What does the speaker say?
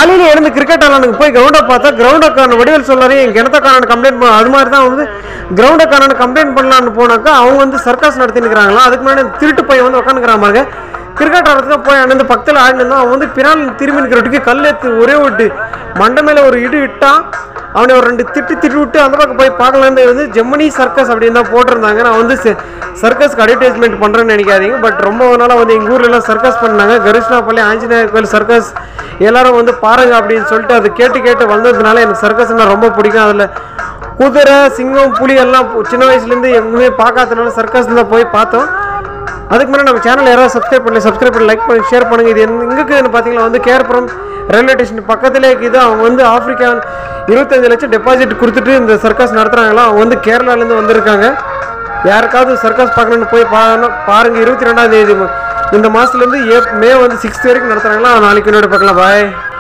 காலையில எழுந்து கிரிக்கெட் ஆளானுக்கு போய் கிரவுண்டை பார்த்தா கிரவுண்டக்காரன் வடிவேல் சொல்லாரு என் கிணத்தக்காரன் கம்ப்ளைண்ட் பண்ண அது மாதிரி தான் வந்து கிரவுண்டக்காரன் கம்ப்ளைண்ட் பண்ணலான்னு போனாக்கா அவங்க வந்து சர்க்கஸ் நடத்தின்னு இருக்கிறாங்களா அதுக்கு முன்னாடி அந்த திருட்டு பையன் வந்து உட்காந்துக்கிறான் பாருங்க கிரிக்கெட் ஆடுறதுக்கு போய் அண்ணன் பக்கத்தில் ஆடினா அவன் வந்து பின்னால் திரும்பி நிற்கிறதுக்கு கல் எடுத்து ஒரே விட்டு மண்டை மேலே ஒரு இடு இட்டான் அவனை ஒரு ரெண்டு திட்டு திட்டு விட்டு அந்த பக்கம் போய் பார்க்கலான்னு வந்து ஜெமினி சர்க்கஸ் அப்படின்னு தான் போட்டிருந்தாங்க நான் வந்து சர்க்கஸ்க்கு அட்வர்டைஸ்மெண்ட் பண்ணுறேன்னு நினைக்காதீங்க பட் ரொம்ப நாளாக வந்து எங்கள் ஊர்ல எல்லாம் சர்க்கஸ் பண்ணாங்க கரிஷ்ணாப்பள்ளி ஆஞ்சநேயர் கோயில் சர்க்கஸ் எல்லாரும் வந்து பாருங்க அப்படின்னு சொல்லிட்டு அது கேட்டு கேட்டு வந்ததுனால எனக்கு சர்க்கஸ்னா ரொம்ப பிடிக்கும் அதில் குதிரை சிங்கம் புலி எல்லாம் சின்ன வயசுலேருந்து எங்குமே பார்க்காதனால சர்க்கஸில் போய் பார்த்தோம் அதுக்கு முன்னாடி நம்ம சேனல் யாராவது சப்ஸ்கிரைப் பண்ணி சப்ஸ்கிரைப் பண்ணி லைக் பண்ணி ஷேர் பண்ணுங்க இது எங்க இருக்குதுன்னு பார்த்தீங்கன்னா வந்து கேர்புரம் ரயில்வே ஸ்டேஷன் பக்கத்திலே இருக்குது அவங்க வந்து ஆப்பிரிக்கா இருபத்தஞ்சு லட்சம் டெபாசிட் கொடுத்துட்டு இந்த சர்க்கஸ் நடத்துகிறாங்களா அவங்க வந்து கேரளாலேருந்து வந்திருக்காங்க யாருக்காவது சர்க்கஸ் பார்க்கணுன்னு போய் பாருங்க பாருங்க இருபத்தி ரெண்டாம் தேதி இந்த மாதத்துலேருந்து ஏ மே வந்து சிக்ஸ்த் வரைக்கும் நடத்துகிறாங்களா நாளைக்கு முன்னாடி பார்க்கலாம் பாய்